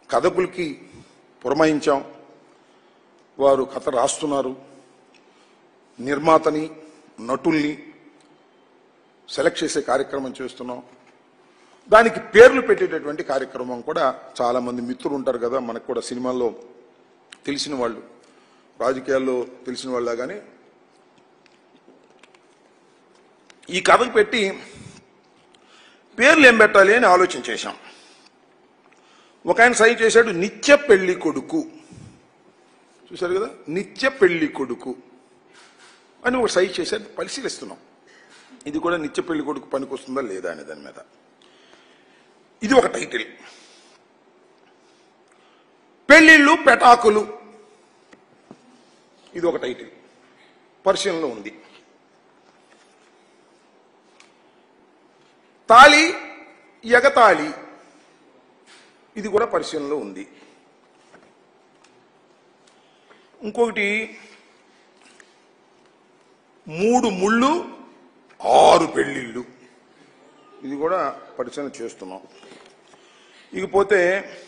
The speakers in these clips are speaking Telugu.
కథకులకి పురమాయించాం వారు కథ రాస్తున్నారు నిర్మాతని నటుల్ని సెలెక్ట్ చేసే కార్యక్రమం చేస్తున్నాం దానికి పేర్లు పెట్టేటటువంటి కార్యక్రమం కూడా చాలా మంది మిత్రులు ఉంటారు కదా మనకు కూడా సినిమాల్లో తెలిసిన వాళ్ళు రాజకీయాల్లో తెలిసిన వాళ్ళ కానీ ఈ కథకు పెట్టి పేర్లు ఏం పెట్టాలి అని ఆలోచన చేశాం ఒక ఆయన సై చేశాడు నిత్య పెళ్లి కొడుకు చూశారు కదా నిత్య పెళ్లి కొడుకు అని ఒక సై చేశాడు పరిశీలిస్తున్నాం ఇది కూడా నిత్య పెళ్లి కొడుకు పనికొస్తుందా లేదా అనే దాని మీద ఇది ఒక టైటిల్ పెళ్లిళ్ళు పెటాకులు ఇది ఒక టైటిల్ పరిశీలనలో ఉంది తాళి ఎగతాళి ఇది కూడా పరిశీలనలో ఉంది ఇంకొకటి మూడు ముళ్ళు ఆరు పెళ్లిళ్ళు ఇది కూడా పరిశీలన చేస్తున్నాం ఇకపోతే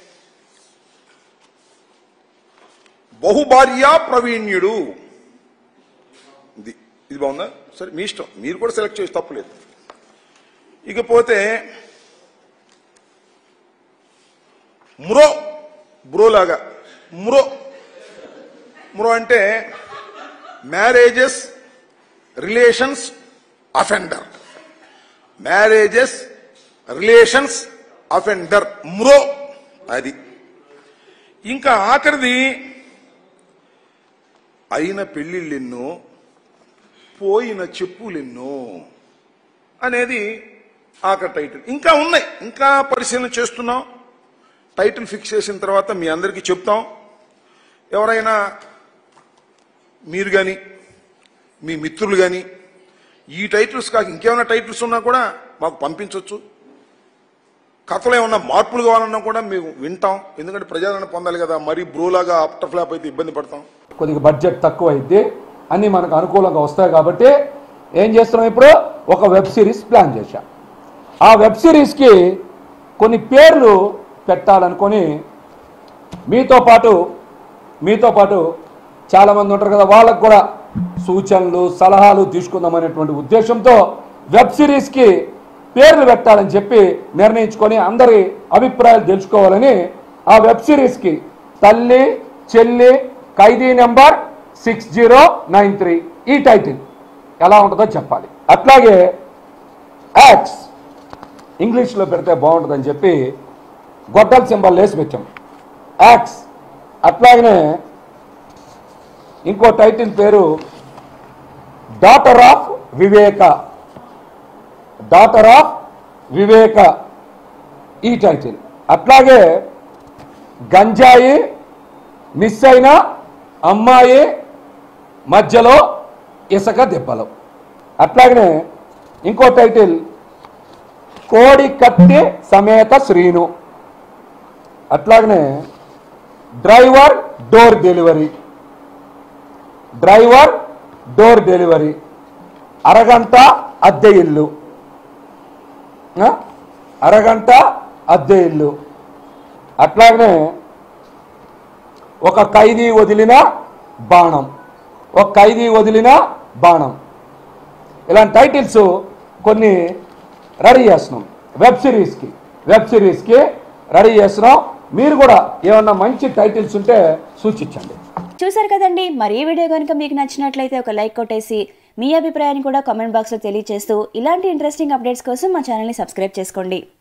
బహుభార్యా ప్రవీణ్యుడు ఇది ఇది బాగుందా సరే మీ ఇష్టం మీరు కూడా సెలెక్ట్ చేసి తప్పలేదు ఇకపోతే మ్రో బ్రో లాగా మ్రో మ్రో అంటే marriages relations offender marriages relations offender మ్రో అది ఇంకా ఆఖరిది అయిన పెళ్లిళ్ళెన్నో పోయిన చెప్పులెన్నో అనేది ఆఖరి టైటిల్ ఇంకా ఉన్నాయి ఇంకా పరిశీలన చేస్తున్నాం టైటిల్ ఫిక్స్ చేసిన తర్వాత మీ అందరికీ చెప్తాం ఎవరైనా మీరు కానీ మీ మిత్రులు కానీ ఈ టైటిల్స్ కాక ఇంకేమైనా టైటిల్స్ ఉన్నా కూడా మాకు పంపించవచ్చు కథలో ఏమన్నా మార్పులు కావాలన్నా కూడా మేము వింటాం ఎందుకంటే ప్రజాదరణ పొందాలి కదా మరీ బ్రోలాగా ఆఫ్టర్ ఫ్లాప్ అయితే ఇబ్బంది పడతాం కొద్దిగా బడ్జెట్ తక్కువ అయితే అన్నీ మనకు అనుకూలంగా వస్తాయి కాబట్టి ఏం చేస్తున్నాం ఇప్పుడు ఒక వెబ్ సిరీస్ ప్లాన్ చేశాం ఆ వెబ్ సిరీస్కి కొన్ని పేర్లు పెట్టాలనుకొని మీతో పాటు మీతో పాటు చాలామంది ఉంటారు కదా వాళ్ళకు కూడా సూచనలు సలహాలు తీసుకుందామనేటువంటి ఉద్దేశంతో వెబ్ సిరీస్కి పేర్లు పెట్టాలని చెప్పి నిర్ణయించుకొని అందరి అభిప్రాయాలు తెలుసుకోవాలని ఆ వెబ్ సిరీస్కి తల్లి చెల్లి ఖైదీ number six zero nine three ఈ టైటిల్ ఎలా ఉంటుందో చెప్పాలి అట్లాగే యాక్స్ ఇంగ్లీష్లో పెడితే బాగుంటుందని చెప్పి గొడ్డల సింబల్ వేసి పెట్టాం యాక్స్ అట్లాగనే ఇంకో టైటిల్ పేరు daughter of Viveka daughter of Viveka ఈ టైటిల్ అట్లాగే గంజాయి మిస్ అయిన అమ్మాయి మధ్యలో ఇసుక దెబ్బలు అట్లాగనే ఇంకో టైటిల్ కోడి కత్తి సమేత శ్రీను అట్లాగనే driver door delivery driver door delivery అరగంట అద్దె ఇల్లు ఆ? అరగంట అద్దె ఇల్లు అట్లాగనే ఒక ఖైదీ వదిలిన బాణం ఒక ఖైదీ వదిలిన బాణం ఇలాంటి టైటిల్స్ కొన్ని రెడీ చేస్తున్నాం వెబ్ సిరీస్కి వెబ్ సిరీస్కి రెడీ చేస్తున్నాం మీరు కూడా ఏమన్నా మంచి టైటిల్స్ ఉంటే సూచించండి చూసారు కదండి మరి ఈ వీడియో కనుక మీకు నచ్చినట్లయితే ఒక లైక్ కొట్టేసి మీ అభిప్రాయాన్ని కూడా కామెంట్ బాక్స్లో తెలియజేస్తూ ఇలాంటి ఇంట్రెస్టింగ్ అప్డేట్స్ కోసం మా ఛానల్ని సబ్స్క్రైబ్ చేసుకోండి